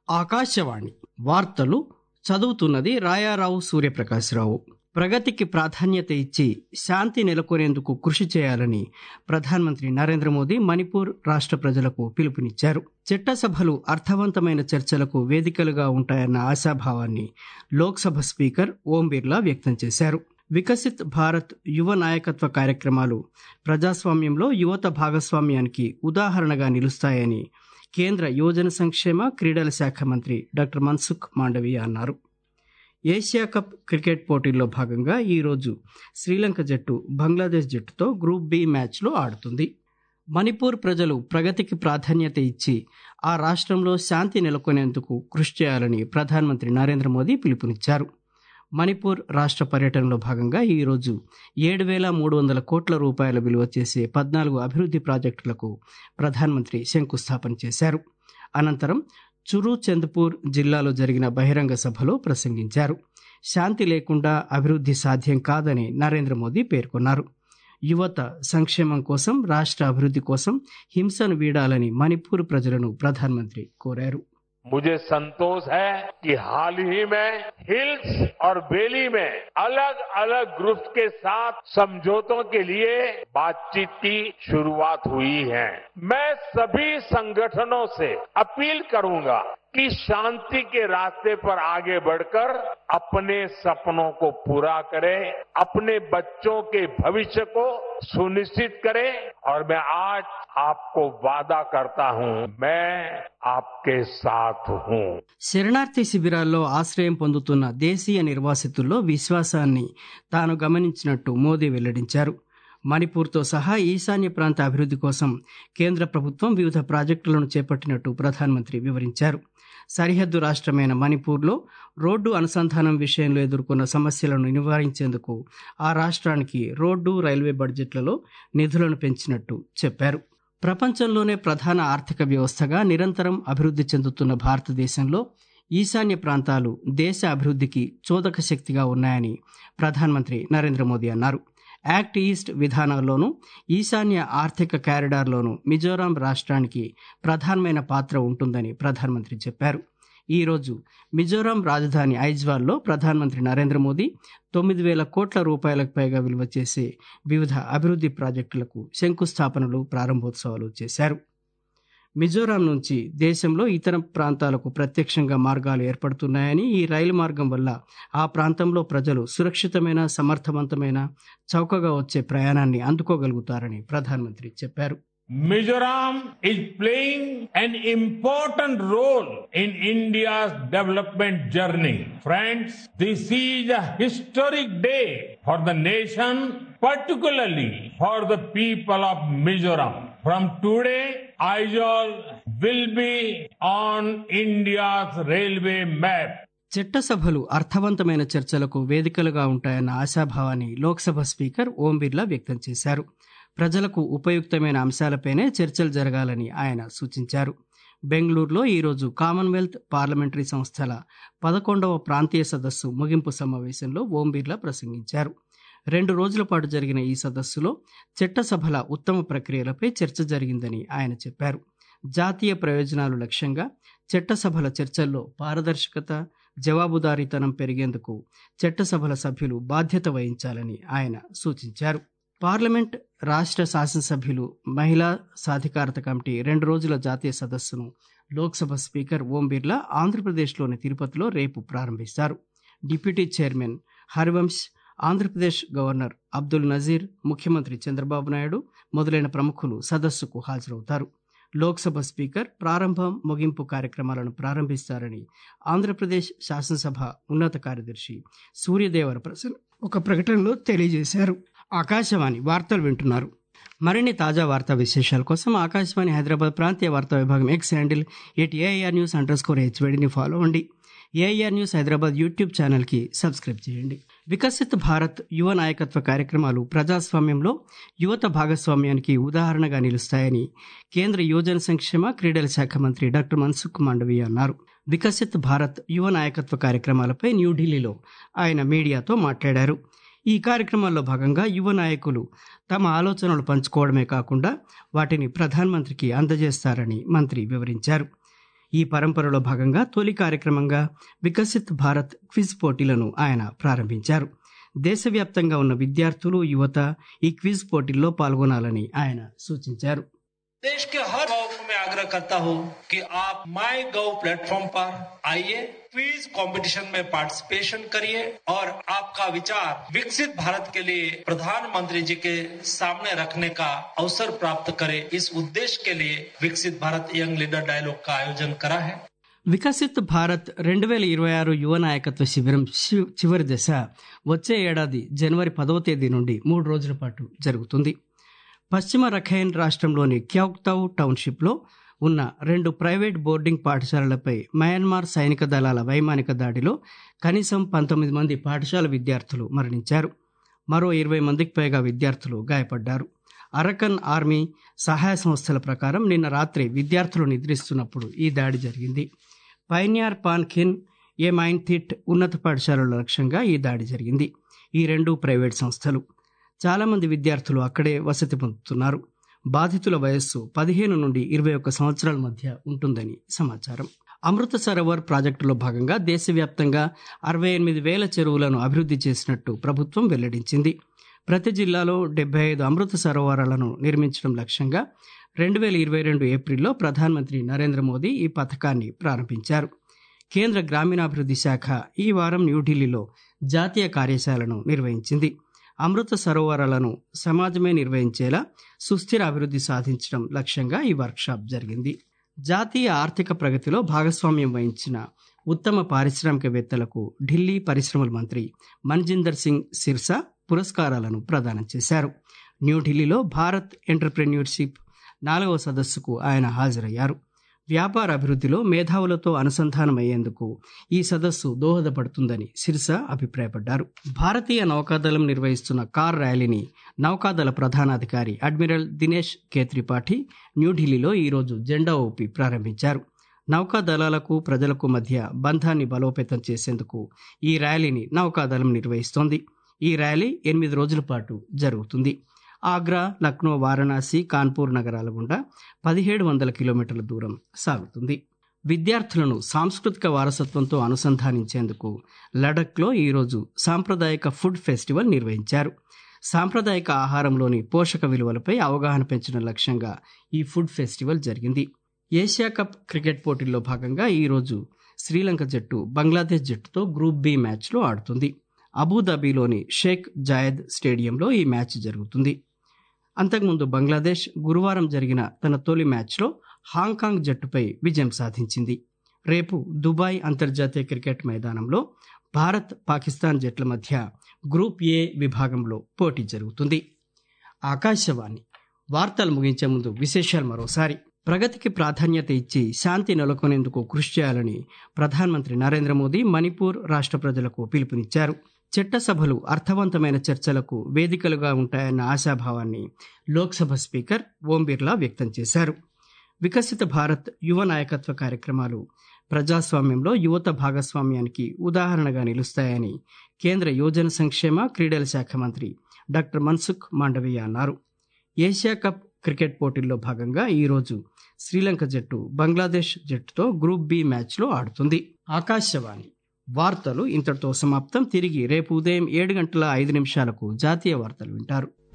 ఆకాశవాణి వార్తలు చదువుతున్నది రాయారావు సూర్యప్రకాశ్రావు ప్రగతికి ప్రాధాన్యత ఇచ్చి శాంతి నెలకొనేందుకు కృషి చేయాలని ప్రధానమంత్రి నరేంద్ర మోదీ మణిపూర్ రాష్ట్ర ప్రజలకు పిలుపునిచ్చారు చట్టసభలు అర్థవంతమైన చర్చలకు వేదికలుగా ఉంటాయన్న ఆశాభావాన్ని లోక్సభ స్పీకర్ ఓం బిర్లా వ్యక్తం చేశారు వికసిత్ భారత్ యువ నాయకత్వ కార్యక్రమాలు ప్రజాస్వామ్యంలో యువత భాగస్వామ్యానికి ఉదాహరణగా నిలుస్తాయని కేంద్ర యువజన సంక్షేమ క్రీడల శాఖ మంత్రి డాక్టర్ మన్సుఖ్ మాండవీయ అన్నారు ఏషియా కప్ క్రికెట్ పోటీల్లో భాగంగా ఈరోజు శ్రీలంక జట్టు బంగ్లాదేశ్ జట్టుతో గ్రూప్ బి మ్యాచ్లో ఆడుతుంది మణిపూర్ ప్రజలు ప్రగతికి ప్రాధాన్యత ఇచ్చి ఆ రాష్ట్రంలో శాంతి నెలకొనేందుకు కృషి చేయాలని ప్రధానమంత్రి నరేంద్ర మోదీ పిలుపునిచ్చారు మణిపూర్ రాష్ట్ర పర్యటనలో భాగంగా ఈరోజు ఏడు వేల మూడు వందల కోట్ల రూపాయల విలువ చేసే పద్నాలుగు అభివృద్ధి ప్రాజెక్టులకు ప్రధానమంత్రి శంకుస్థాపన చేశారు అనంతరం చురు చంద్పూర్ జిల్లాలో జరిగిన బహిరంగ సభలో ప్రసంగించారు శాంతి లేకుండా అభివృద్ధి సాధ్యం కాదని నరేంద్ర మోదీ పేర్కొన్నారు యువత సంక్షేమం కోసం రాష్ట్ర అభివృద్ధి కోసం హింసను వీడాలని మణిపూర్ ప్రజలను ప్రధానమంత్రి కోరారు मुझे संतोष है कि हाल ही में हिल्स और वैली में अलग अलग ग्रुप्स के साथ समझौतों के लिए बातचीत की शुरुआत हुई है मैं सभी संगठनों से अपील करूंगा कि शांति के रास्ते पर आगे बढ़कर अपने सपनों को पूरा करें अपने बच्चों के भविष्य को सुनिश्चित करें और मैं आज आपको वादा करता हूं मैं आपके साथ हूं శరణార్థి శిబిరాల్లో ఆశ్రయం పొందుతున్న దేశీయ నిర్వాసితుల్లో విశ్వాసాన్ని తాను గమనించినట్టు మోదీ వెల్లడించారు మణిపూర్తో సహా ఈశాన్య ప్రాంత అభివృద్ధి కోసం కేంద్ర ప్రభుత్వం వివిధ ప్రాజెక్టులను చేపట్టినట్టు ప్రధానమంత్రి వివరించారు సరిహద్దు రాష్ట్రమైన మణిపూర్లో రోడ్డు అనుసంధానం విషయంలో ఎదుర్కొన్న సమస్యలను నివారించేందుకు ఆ రాష్ట్రానికి రోడ్డు రైల్వే బడ్జెట్లలో నిధులను పెంచినట్టు చెప్పారు ప్రపంచంలోనే ప్రధాన ఆర్థిక వ్యవస్థగా నిరంతరం అభివృద్ధి చెందుతున్న భారతదేశంలో ఈశాన్య ప్రాంతాలు దేశ అభివృద్ధికి చోదక శక్తిగా ఉన్నాయని ప్రధానమంత్రి నరేంద్ర మోదీ అన్నారు యాక్ట్ ఈస్ట్ విధానంలోనూ ఈశాన్య ఆర్థిక కారిడార్లోనూ మిజోరాం రాష్ట్రానికి ప్రధానమైన పాత్ర ఉంటుందని ప్రధానమంత్రి చెప్పారు ఈరోజు మిజోరాం రాజధాని ఐజ్వాల్లో ప్రధానమంత్రి నరేంద్ర మోదీ తొమ్మిది వేల కోట్ల రూపాయలకు పైగా విలువ చేసే వివిధ అభివృద్ధి ప్రాజెక్టులకు శంకుస్థాపనలు ప్రారంభోత్సవాలు చేశారు మిజోరాం నుంచి దేశంలో ఇతర ప్రాంతాలకు ప్రత్యక్షంగా మార్గాలు ఏర్పడుతున్నాయని ఈ రైలు మార్గం వల్ల ఆ ప్రాంతంలో ప్రజలు సురక్షితమైన సమర్థవంతమైన చౌకగా వచ్చే ప్రయాణాన్ని అందుకోగలుగుతారని ప్రధానమంత్రి చెప్పారు Mizoram is playing an important role in India's development journey. Friends, this is a historic day for the nation, particularly for the people of Mizoram. From today, Aizawl will be on India's railway map. చట్టసభలు అర్థవంతమైన చర్చలకు వేదికలుగా ఉంటాయన్న ఆశాభావాన్ని Lok Sabha speaker Om Birla వ్యక్తం చేశారు ప్రజలకు ఉపయుక్తమైన అంశాలపైనే చర్చలు జరగాలని ఆయన సూచించారు బెంగళూరులో ఈరోజు కామన్వెల్త్ పార్లమెంటరీ సంస్థల పదకొండవ ప్రాంతీయ సదస్సు ముగింపు సమావేశంలో ఓం బిర్లా ప్రసంగించారు రెండు రోజుల పాటు జరిగిన ఈ సదస్సులో చట్టసభల ఉత్తమ ప్రక్రియలపై చర్చ జరిగిందని ఆయన చెప్పారు జాతీయ ప్రయోజనాలు లక్ష్యంగా చట్టసభల చర్చల్లో పారదర్శకత జవాబుదారీతనం పెరిగేందుకు చట్టసభల సభ్యులు బాధ్యత వహించాలని ఆయన సూచించారు పార్లమెంట్ రాష్ట్ర శాసనసభ్యులు మహిళా సాధికారత కమిటీ రెండు రోజుల జాతీయ సదస్సును లోక్సభ స్పీకర్ ఓం బిర్లా ఆంధ్రప్రదేశ్లోని తిరుపతిలో రేపు ప్రారంభిస్తారు deputy chairman Harivansh Andhra Pradesh governor Abdul Nazir ముఖ్యమంత్రి చంద్రబాబు నాయుడు మొదలైన ప్రముఖులు సదస్సుకు హాజరవుతారు లోక్సభ స్పీకర్ ప్రారంభం ముగింపు కార్యక్రమాలను ప్రారంభిస్తారని ఆంధ్రప్రదేశ్ శాసనసభ ఉన్నత కార్యదర్శి సూర్యదేవర ప్రసన్ ఒక ప్రకటనలో తెలియజేశారు ఆకాశవాణి వార్తలు వింటున్నారు మరిన్ని తాజా వార్తా విశేషాల కోసం ఆకాశవాణి హైదరాబాద్ ప్రాంతీయ వార్తా విభాగం X handle at AIR news underscore హెచ్వడిని ఫాలో అండి ఏఐఆర్ న్యూస్ హైదరాబాద్ యూట్యూబ్ ఛానల్కి సబ్స్క్రైబ్ చేయండి వికసిత్ భారత్ యువ నాయకత్వ కార్యక్రమాలు ప్రజాస్వామ్యంలో యువత భాగస్వామ్యానికి ఉదాహరణగా నిలుస్తాయని కేంద్ర యువజన సంక్షేమ క్రీడల శాఖ మంత్రి డాక్టర్ మన్సుఖ్ మాండవీయ అన్నారు వికసిత్ భారత్ యువ నాయకత్వ కార్యక్రమాలపై న్యూఢిల్లీలో ఆయన మీడియాతో మాట్లాడారు ఈ కార్యక్రమాల్లో భాగంగా యువ నాయకులు తమ ఆలోచనలు పంచుకోవడమే కాకుండా వాటిని ప్రధానమంత్రికి అందజేస్తారని మంత్రి వివరించారు ఈ పరంపరలో భాగంగా తొలి కార్యక్రమంగా వికసిత్ భారత్ క్విజ్ పోటీలను ఆయన ప్రారంభించారు దేశవ్యాప్తంగా ఉన్న విద్యార్థులు యువత ఈ క్విజ్ పోటీల్లో పాల్గొనాలని ఆయన సూచించారు देश के हर गांव को मैं आग्रह करता हूं कि आप माई गव प्लेटफॉर्म पर आइए क्विज कंपटीशन में पार्टिसिपेशन करिए और आपका विचार विकसित भारत के लिए प्रधानमंत्री जी के सामने रखने का अवसर प्राप्त करे इस उद्देश्य के लिए विकसित भारत यंग लीडर डायलॉग का आयोजन करा है వికసిత్ భారత్ రెండు వేల ఇరవై ఆరు యువ నాయకత్వ శిబిరం శి- చివరి దశ వచ్చే ఏడాది జనవరి పదవ తేదీ నుండి మూడు రోజుల పాటు జరుగుతుంది పశ్చిమ రఖైన్ రాష్ట్రంలోని క్యౌక్తౌ టౌన్షిప్లో ఉన్న రెండు ప్రైవేట్ బోర్డింగ్ పాఠశాలలపై మయన్మార్ సైనిక దళాల వైమానిక దాడిలో కనీసం పంతొమ్మిది మంది పాఠశాల విద్యార్థులు మరణించారు మరో ఇరవై మందికి పైగా విద్యార్థులు గాయపడ్డారు అరకన్ ఆర్మీ సహాయ సంస్థల ప్రకారం నిన్న రాత్రి విద్యార్థులు నిద్రిస్తున్నప్పుడు ఈ దాడి జరిగింది పైన్యార్ పాన్ఖిన్ ఏ మైన్ థిట్ ఉన్నత పాఠశాలల లక్ష్యంగా ఈ దాడి జరిగింది ఈ రెండు ప్రైవేట్ సంస్థలు చాలా మంది విద్యార్థులు అక్కడే వసతి పొందుతున్నారు బాధితుల వయస్సు పదిహేను నుండి ఇరవై ఒక్క సంవత్సరాల మధ్య ఉంటుందని సమాచారం అమృత సరోవర్ ప్రాజెక్టులో భాగంగా దేశవ్యాప్తంగా అరవై ఎనిమిది వేల చెరువులను అభివృద్ధి చేసినట్టు ప్రభుత్వం వెల్లడించింది ప్రతి జిల్లాలో డెబ్బై ఐదు అమృత సరోవరాలను నిర్మించడం లక్ష్యంగా రెండు వేల ఇరవై రెండు ఏప్రిల్లో ప్రధానమంత్రి నరేంద్ర మోదీ ఈ పథకాన్ని ప్రారంభించారు కేంద్ర గ్రామీణాభివృద్ధి శాఖ ఈ వారం న్యూఢిల్లీలో జాతీయ కార్యశాలను నిర్వహించింది అమృత సరోవరాలను సమాజమే నిర్వహించేలా సుస్థిర అభివృద్ధి సాధించడం లక్ష్యంగా ఈ వర్క్షాప్ జరిగింది జాతీయ ఆర్థిక ప్రగతిలో భాగస్వామ్యం వహించిన ఉత్తమ పారిశ్రామికవేత్తలకు ఢిల్లీ పరిశ్రమల మంత్రి మన్జిందర్ సింగ్ సిర్సా పురస్కారాలను ప్రదానం చేశారు న్యూఢిల్లీలో భారత్ ఎంటర్ప్రెన్యూర్షిప్ నాలుగవ సదస్సుకు ఆయన హాజరయ్యారు వ్యాపార అభివృద్ధిలో మేధావులతో అనుసంధానమయ్యేందుకు ఈ సదస్సు దోహదపడుతుందని సిర్సా అభిప్రాయపడ్డారు భారతీయ నౌకాదళం నిర్వహిస్తున్న కార్ ర్యాలీని నౌకాదళ ప్రధానాధికారి అడ్మిరల్ దినేష్ కే త్రిపాఠి న్యూఢిల్లీలో ఈరోజు జెండా ఊపి ప్రారంభించారు నౌకాదళాలకు ప్రజలకు మధ్య బంధాన్ని బలోపేతం చేసేందుకు ఈ ర్యాలీని నౌకాదళం నిర్వహిస్తోంది ఈ ర్యాలీ ఎనిమిది రోజుల పాటు జరుగుతుంది ఆగ్రా లక్నో వారణాసి కాన్పూర్ నగరాల గుండా పదిహేడు వందల కిలోమీటర్ల దూరం సాగుతుంది విద్యార్థులను సాంస్కృతిక వారసత్వంతో అనుసంధానించేందుకు లడఖ్లో ఈరోజు సాంప్రదాయక ఫుడ్ ఫెస్టివల్ నిర్వహించారు సాంప్రదాయక ఆహారంలోని పోషక విలువలపై అవగాహన పెంచడం లక్ష్యంగా ఈ ఫుడ్ ఫెస్టివల్ జరిగింది ఏషియా కప్ క్రికెట్ పోటీల్లో భాగంగా ఈరోజు శ్రీలంక జట్టు బంగ్లాదేశ్ జట్టుతో గ్రూప్ బి మ్యాచ్లో ఆడుతుంది అబుదాబిలోని షేక్ జాయద్ స్టేడియంలో ఈ మ్యాచ్ జరుగుతుంది అంతకుముందు బంగ్లాదేశ్ గురువారం జరిగిన తన తొలి మ్యాచ్లో హాంకాంగ్ జట్టుపై విజయం సాధించింది రేపు దుబాయ్ అంతర్జాతీయ క్రికెట్ మైదానంలో భారత్ పాకిస్తాన్ జట్ల మధ్య గ్రూప్ ఏ విభాగంలో పోటీ జరుగుతుంది ఆకాశవాణి వార్తలు ముగించే ముందు విశేషాలు మరోసారి ప్రగతికి ప్రాధాన్యత ఇచ్చి శాంతి నెలకొనేందుకు కృషి చేయాలని ప్రధానమంత్రి నరేంద్ర మోదీ మణిపూర్ రాష్ట్ర ప్రజలకు పిలుపునిచ్చారు చట్టసభలు అర్థవంతమైన చర్చలకు వేదికలుగా ఉంటాయన్న ఆశాభావాన్ని లోక్సభ స్పీకర్ ఓం బిర్లా వ్యక్తం చేశారు వికసిత భారత్ యువ నాయకత్వ కార్యక్రమాలు ప్రజాస్వామ్యంలో యువత భాగస్వామ్యానికి ఉదాహరణగా నిలుస్తాయని కేంద్ర యువజన సంక్షేమ క్రీడల శాఖ మంత్రి డాక్టర్ మన్సుఖ్ మాండవీయ అన్నారు ఏషియా కప్ క్రికెట్ పోటీల్లో భాగంగా ఈరోజు శ్రీలంక జట్టు బంగ్లాదేశ్ జట్టుతో గ్రూప్ బి మ్యాచ్లో ఆడుతుంది ఆకాశవాణి వార్తలు ఇంతటితో సమాప్తం తిరిగి రేపు ఉదయం ఏడు గంటల ఐదు నిమిషాలకు జాతీయ వార్తలు వింటారు